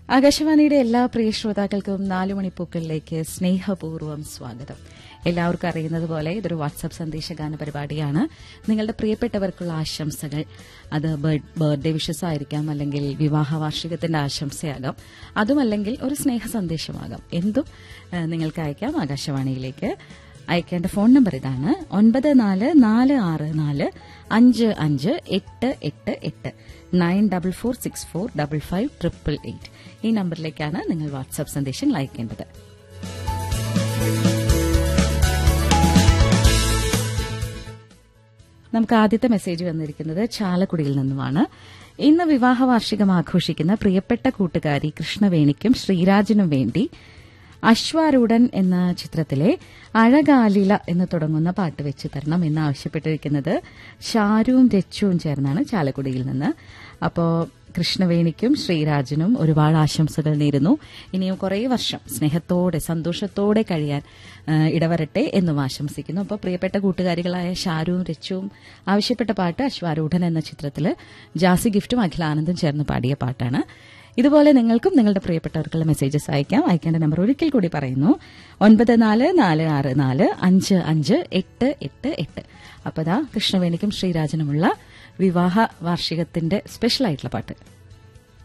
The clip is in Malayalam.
ആകാശവാണിയുടെ എല്ലാ പ്രിയ ശ്രോതാക്കൾക്കും നാലുമണിപ്പൂക്കളിലേക്ക് സ്നേഹപൂർവ്വം സ്വാഗതം എല്ലാവർക്കും അറിയുന്നത് പോലെ ഇതൊരു വാട്സ്ആപ്പ് സന്ദേശഗാന പരിപാടിയാണ് നിങ്ങളുടെ പ്രിയപ്പെട്ടവർക്കുള്ള ആശംസകൾ അത് ബർത്ത്ഡേ വിഷസ് ആയിരിക്കാം അല്ലെങ്കിൽ വിവാഹ വാർഷികത്തിന്റെ ആശംസയാകാം അതുമല്ലെങ്കിൽ ഒരു സ്നേഹ സന്ദേശമാകാം എന്തും ഏഹ്, നിങ്ങൾക്ക് അയക്കാം ആകാശവാണിയിലേക്ക് അയക്കേണ്ട ഫോൺ നമ്പർ ഇതാണ് ഒൻപത് നാല് നാല് ആറ് നാല് അഞ്ച് അഞ്ച് എട്ട് എട്ട് എട്ട് nine double four six four double five triple eight ഈ നമ്പറിലേക്കാണ് നിങ്ങൾ വാട്സ്ആപ്പ് സന്ദേശങ്ങൾ അയക്കേണ്ടത് നമുക്ക് ആദ്യത്തെ മെസ്സേജ് വന്നിരിക്കുന്നത് ചാലക്കുടിയിൽ നിന്നുമാണ് ഇന്ന് വിവാഹ വാർഷികം ആഘോഷിക്കുന്ന പ്രിയപ്പെട്ട കൂട്ടുകാരി കൃഷ്ണവേണിക്കും ശ്രീരാജിനും വേണ്ടി അശ്വാരൂഢൻ എന്ന ചിത്രത്തിലെ അഴകാലില എന്ന് തുടങ്ങുന്ന പാട്ട് വെച്ച് തരണം എന്ന് ആവശ്യപ്പെട്ടിരിക്കുന്നത് ഷാരുവും രച്ചുവും ചേർന്നാണ് ചാലക്കുടിയിൽ നിന്ന് അപ്പോ കൃഷ്ണവേണിക്കും ശ്രീരാജിനും ഒരുപാട് ആശംസകൾ നേരുന്നു ഇനിയും കുറേ വർഷം സ്നേഹത്തോടെ സന്തോഷത്തോടെ കഴിയാൻ ആ, ഇടവരട്ടെ എന്നും ആശംസിക്കുന്നു അപ്പോൾ പ്രിയപ്പെട്ട കൂട്ടുകാരികളായ ഷാരുവും രച്ചുവും ആവശ്യപ്പെട്ട പാട്ട് അശ്വാരൂഢൻ എന്ന ചിത്രത്തിൽ ജാസി ഗിഫ്റ്റും അഖിലാനന്ദും ചേർന്ന് പാടിയ പാട്ടാണ് ഇതുപോലെ നിങ്ങൾക്കും നിങ്ങളുടെ പ്രിയപ്പെട്ടവർക്കുള്ള മെസ്സേജസ് അയക്കാം അയക്കേണ്ട നമ്പർ ഒരിക്കൽ കൂടി പറയുന്നു ഒൻപത് നാല് നാല് ആറ് നാല് അഞ്ച് അഞ്ച് എട്ട് എട്ട് എട്ട് അപ്പോൾ ദാ കൃഷ്ണവേണിക്കും ശ്രീരാജനുമുള്ള വിവാഹ വാർഷികത്തിന്റെ സ്പെഷ്യൽ ആയിട്ടുള്ള പാട്ട്